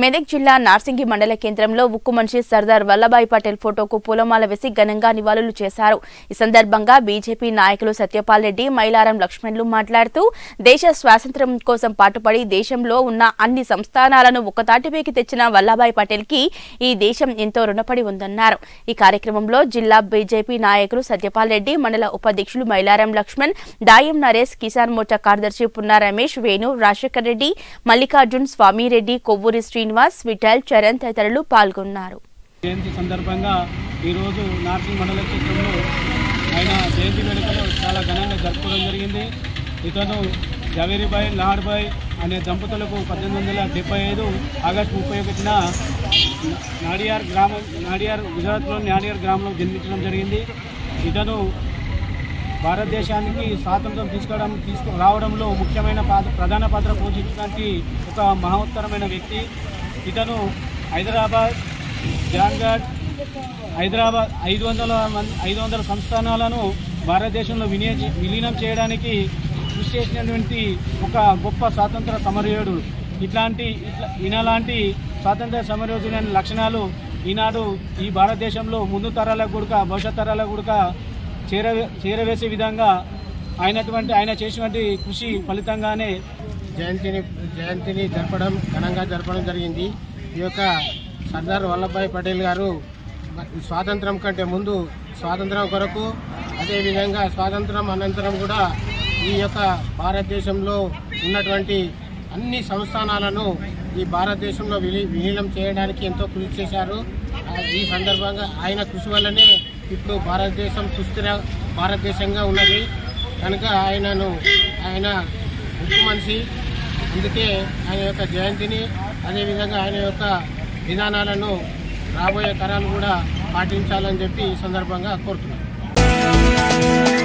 మెదక్ జిల్లా నార్సింగి మండల కేంద్రంలో ఉక్కు మనిషి సర్దార్ వల్లభాయ్ పటేల్ ఫోటోకు పూలమాల వేసి ఘనంగా నివాళులు చేశారు ఈ సందర్భంగా బీజేపీ నాయకులు సత్యపాల్ రెడ్డి మైలారం లక్ష్మణ్లు మాట్లాడుతూ దేశ స్వాతంత్ర్యం కోసం పాటుపడి దేశంలో ఉన్న అన్ని సంస్థానాలను ఒక్కతాటిపైకి తెచ్చిన వల్లభాయ్ పటేల్ కి ఈ దేశం ఎంతో రుణపడి ఉందన్నారు ఈ కార్యక్రమంలో జిల్లా బీజేపీ నాయకులు సత్యపాల్ రెడ్డి మండల ఉపాధ్యక్షులు మైలారం లక్ష్మణ్ దాయం నరేష్ కిసాన్ మోర్చా కార్యదర్శి పున్నా రమేష్ వేణు రాజశేఖర్ రెడ్డి మల్లికార్జున్ స్వామిరెడ్డి కొవ్వూరి శ్రీనివాస్ విఠల్ చరణ్ తదితరులు పాల్గొన్నారు జయంతి సందర్భంగా ఈరోజు నార్సింగ్ మండల క్షేత్రంలో ఆయన జయంతి వేడుకలు చాలా ఘనంగా జరుపుకోవడం జరిగింది ఇతను జవేరిబాయ్ లాడ్బాయ్ అనే దంపతులకు పద్దెనిమిది వందల డెబ్బై ఐదు ఆగస్టు ముప్పై ఒకటిన నాడియార్ గ్రామం నాడియార్ గుజరాత్లోని నాడియార్ గ్రామంలో జన్మించడం జరిగింది ఇతను భారతదేశానికి స్వాతంత్రం తీసుకోవడం తీసుకు రావడంలో ముఖ్యమైన పాత్ర ప్రధాన పాత్ర పోషించడానికి ఒక మహోత్తరమైన వ్యక్తి ఇతను హైదరాబాద్ జాన్ఘాట్ హైదరాబాద్ ఐదు వందల మంది ఐదు వందల సంస్థానాలను భారతదేశంలో వినియోగ విలీనం చేయడానికి కృషి చేసినటువంటి ఒక గొప్ప స్వాతంత్ర సమరయోధుడు ఇట్లాంటి ఇట్లా ఈయనలాంటి స్వాతంత్ర సమరయోధులైన లక్షణాలు ఈనాడు ఈ భారతదేశంలో ముందు తరాలకు కూడా భవిష్యత్ తరాలకు కూడా చేర చేరవేసే విధంగా అయినటువంటి ఆయన చేసినటువంటి కృషి ఫలితంగానే జయంతిని జయంతిని జరపడం ఘనంగా జరపడం జరిగింది ఈ యొక్క సర్దార్ వల్లభాయ్ పటేల్ గారు స్వాతంత్రం కంటే ముందు స్వాతంత్రం కొరకు అదేవిధంగా స్వాతంత్రం అనంతరం కూడా ఈ యొక్క భారతదేశంలో ఉన్నటువంటి అన్ని సంస్థానాలను ఈ భారతదేశంలో విలీ విలీనం చేయడానికి ఎంతో కృషి చేశారు ఆ, ఈ సందర్భంగా ఆయన కృషి వల్లనే ఇప్పుడు భారతదేశం సుస్థిర భారతదేశంగా ఉన్నది కనుక ఆయనను ఆయన ఉక్కు మనిషి అందుకే ఆయన యొక్క జయంతిని అదేవిధంగా ఆయన యొక్క విధానాలను రాబోయే తరాలు కూడా పాటించాలని చెప్పి ఈ సందర్భంగా కోరుతున్నాను